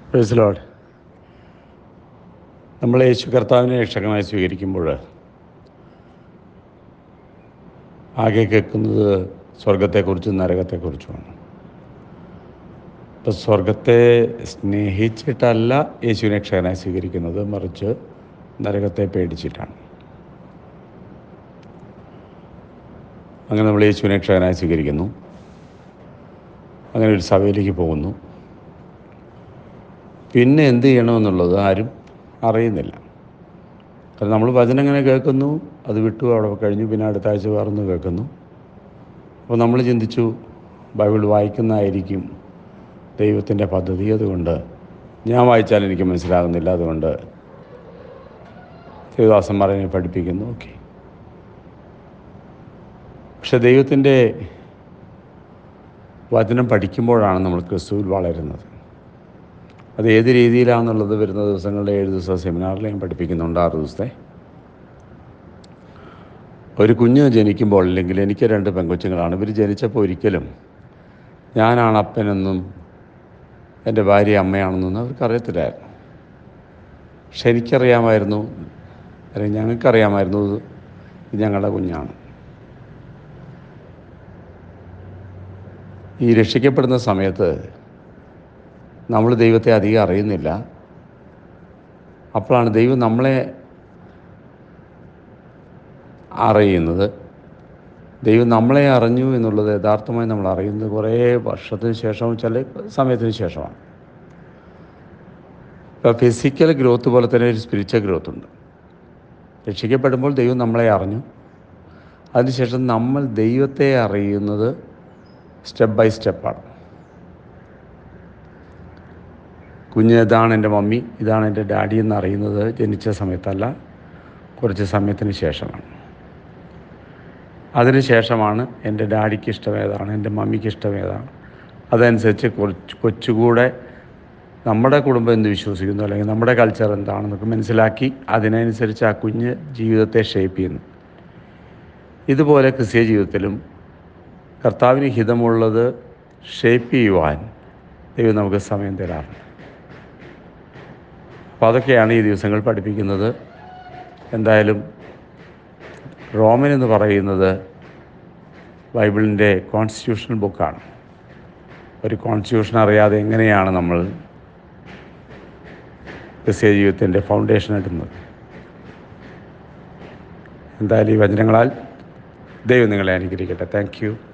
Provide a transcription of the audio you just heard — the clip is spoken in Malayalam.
പ്രൈസ് ലോഡ് നമ്മൾ യേശു കർത്താവിനെ രക്ഷകനായി സ്വീകരിക്കുമ്പോൾ ആകെ കേൾക്കുന്നത് സ്വർഗത്തെക്കുറിച്ചും നരകത്തെക്കുറിച്ചുമാണ് ഇപ്പം സ്വർഗത്തെ സ്നേഹിച്ചിട്ടല്ല യേശുവിനെ രക്ഷകനായി സ്വീകരിക്കുന്നത് മറിച്ച് നരകത്തെ പേടിച്ചിട്ടാണ് അങ്ങനെ നമ്മൾ യേശുവിനെ രക്ഷകനായി സ്വീകരിക്കുന്നു അങ്ങനെ ഒരു സഭയിലേക്ക് പോകുന്നു പിന്നെ എന്ത് ചെയ്യണമെന്നുള്ളത് ആരും അറിയുന്നില്ല കാരണം നമ്മൾ വചനം ഇങ്ങനെ കേൾക്കുന്നു അത് വിട്ടു അവിടെ കഴിഞ്ഞു പിന്നെ അടുത്ത ആഴ്ച വേറൊന്ന് കേൾക്കുന്നു അപ്പോൾ നമ്മൾ ചിന്തിച്ചു ബൈബിൾ വായിക്കുന്നതായിരിക്കും ദൈവത്തിൻ്റെ പദ്ധതി അതുകൊണ്ട് ഞാൻ വായിച്ചാൽ എനിക്ക് മനസ്സിലാകുന്നില്ല അതുകൊണ്ട് ദേവദാസന്മാരെ എന്നെ പഠിപ്പിക്കുന്നു ഓക്കെ പക്ഷെ ദൈവത്തിൻ്റെ വചനം പഠിക്കുമ്പോഴാണ് നമ്മൾ ക്രിസ്തുവിൽ വളരുന്നത് അത് ഏത് രീതിയിലാണെന്നുള്ളത് വരുന്ന ദിവസങ്ങളുടെ ഏഴ് ദിവസ സെമിനാറിൽ ഞാൻ പഠിപ്പിക്കുന്നുണ്ട് ആറ് ദിവസത്തെ ഒരു കുഞ്ഞ് ജനിക്കുമ്പോൾ അല്ലെങ്കിൽ എനിക്ക് രണ്ട് പെങ്കൊച്ചുങ്ങളാണ് ഇവർ ജനിച്ചപ്പോൾ ഒരിക്കലും ഞാനാണ് അപ്പനെന്നും എൻ്റെ ഭാര്യ അമ്മയാണെന്നൊന്നും അവർക്ക് അറിയത്തില്ലായിരുന്നു പക്ഷെ എനിക്കറിയാമായിരുന്നു അല്ലെങ്കിൽ ഞങ്ങൾക്കറിയാമായിരുന്നു ഇത് ഞങ്ങളുടെ കുഞ്ഞാണ് ഈ രക്ഷിക്കപ്പെടുന്ന സമയത്ത് നമ്മൾ ദൈവത്തെ അധികം അറിയുന്നില്ല അപ്പോഴാണ് ദൈവം നമ്മളെ അറിയുന്നത് ദൈവം നമ്മളെ അറിഞ്ഞു എന്നുള്ളത് യഥാർത്ഥമായി നമ്മൾ അറിയുന്നത് കുറേ വർഷത്തിന് ശേഷം ചില സമയത്തിന് ശേഷമാണ് ഇപ്പോൾ ഫിസിക്കൽ ഗ്രോത്ത് പോലെ തന്നെ ഒരു സ്പിരിച്വൽ ഗ്രോത്ത് ഉണ്ട് രക്ഷിക്കപ്പെടുമ്പോൾ ദൈവം നമ്മളെ അറിഞ്ഞു അതിനുശേഷം നമ്മൾ ദൈവത്തെ അറിയുന്നത് സ്റ്റെപ്പ് ബൈ സ്റ്റെപ്പാണ് കുഞ്ഞ് ഇതാണ് എൻ്റെ മമ്മി ഇതാണ് എൻ്റെ ഡാഡി എന്ന് അറിയുന്നത് ജനിച്ച സമയത്തല്ല കുറച്ച് സമയത്തിന് ശേഷമാണ് അതിന് ശേഷമാണ് എൻ്റെ ഡാഡിക്ക് ഇഷ്ടം ഏതാണ് എൻ്റെ മമ്മിക്ക് ഇഷ്ടം ഏതാണ് അതനുസരിച്ച് കുറച്ച് കൊച്ചുകൂടെ നമ്മുടെ കുടുംബം എന്ത് വിശ്വസിക്കുന്നു അല്ലെങ്കിൽ നമ്മുടെ കൾച്ചർ എന്താണെന്നൊക്കെ മനസ്സിലാക്കി അതിനനുസരിച്ച് ആ കുഞ്ഞ് ജീവിതത്തെ ഷേപ്പ് ചെയ്യുന്നു ഇതുപോലെ ക്രിസ്തീയ ജീവിതത്തിലും കർത്താവിന് ഹിതമുള്ളത് ഷേപ്പ് ചെയ്യുവാൻ ദൈവം നമുക്ക് സമയം തരാറുണ്ട് അപ്പോൾ അതൊക്കെയാണ് ഈ ദിവസങ്ങൾ പഠിപ്പിക്കുന്നത് എന്തായാലും റോമൻ എന്ന് പറയുന്നത് ബൈബിളിൻ്റെ കോൺസ്റ്റിറ്റ്യൂഷണൽ ബുക്കാണ് ഒരു കോൺസ്റ്റിറ്റ്യൂഷൻ അറിയാതെ എങ്ങനെയാണ് നമ്മൾ ക്രിസ്തീയ ജീവിതത്തിൻ്റെ ഫൗണ്ടേഷൻ ഇടുന്നത് എന്തായാലും ഈ വചനങ്ങളാൽ ദൈവം നിങ്ങളെ അനുഗ്രഹിക്കട്ടെ താങ്ക് യു